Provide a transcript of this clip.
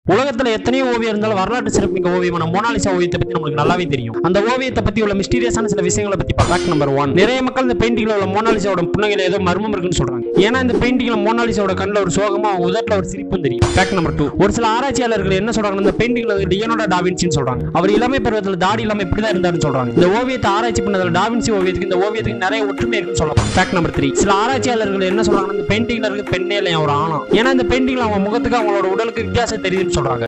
உலகத்துல எத்தனையோ ஓவியம் இருந்தாலும் வரலாற்று சிறப்புமிக்க ஓவியமான மோனாலிசா ஓவியத்தை பத்தி நம்மளுக்கு நல்லாவே தெரியும் அந்த ஓவியத்தை பத்தி உள்ள மிஸ்டீரியஸான சில விஷயங்களை பத்தி ஃபேக்ட் நம்பர் ஒன் நிறைய மக்கள் இந்த பெயிண்டிங்ல உள்ள மோனாலிசாவோட புன்னகையில ஏதோ மர்மம் இருக்குன்னு சொல்றாங்க ஏன்னா இந்த பெயிண்டிங்ல மோனாலிசாவோட கண்ணில் ஒரு சோகமா அவங்க உதட்டுல ஒரு சிரிப்பும் தெரியும் ஃபேக்ட் நம்பர் டூ ஒரு சில ஆராய்ச்சியாளர்கள் என்ன சொல்றாங்க இந்த பெயிண்டிங்ல டியனோட டாவின்சின்னு சொல்றாங்க அவர் இளமை பருவத்தில் தாடி இல்லாம இப்படிதான் இருந்தாருன்னு சொல்றாங்க இந்த ஓவியத்தை ஆராய்ச்சி பண்ணதுல டாவின்சி ஓவியத்துக்கு இந்த ஓவியத்துக்கு நிறைய ஒற்றுமை இருக்குன்னு சொல்லலாம் ஃபேக்ட் நம்பர் த்ரீ சில ஆராய்ச்சியாளர்கள் என்ன சொல்றாங்க இந்த பெயிண்டிங்ல இருக்கு பெண்ணே இல்லை ஒரு ஆணம் ஏன்னா இந்த பெயிண்டிங்ல அவங்க முகத்துக்கு அவங்களோட உடலுக்கு வித்தியாசம் தெரியுதுன்னு சொல்றாங்க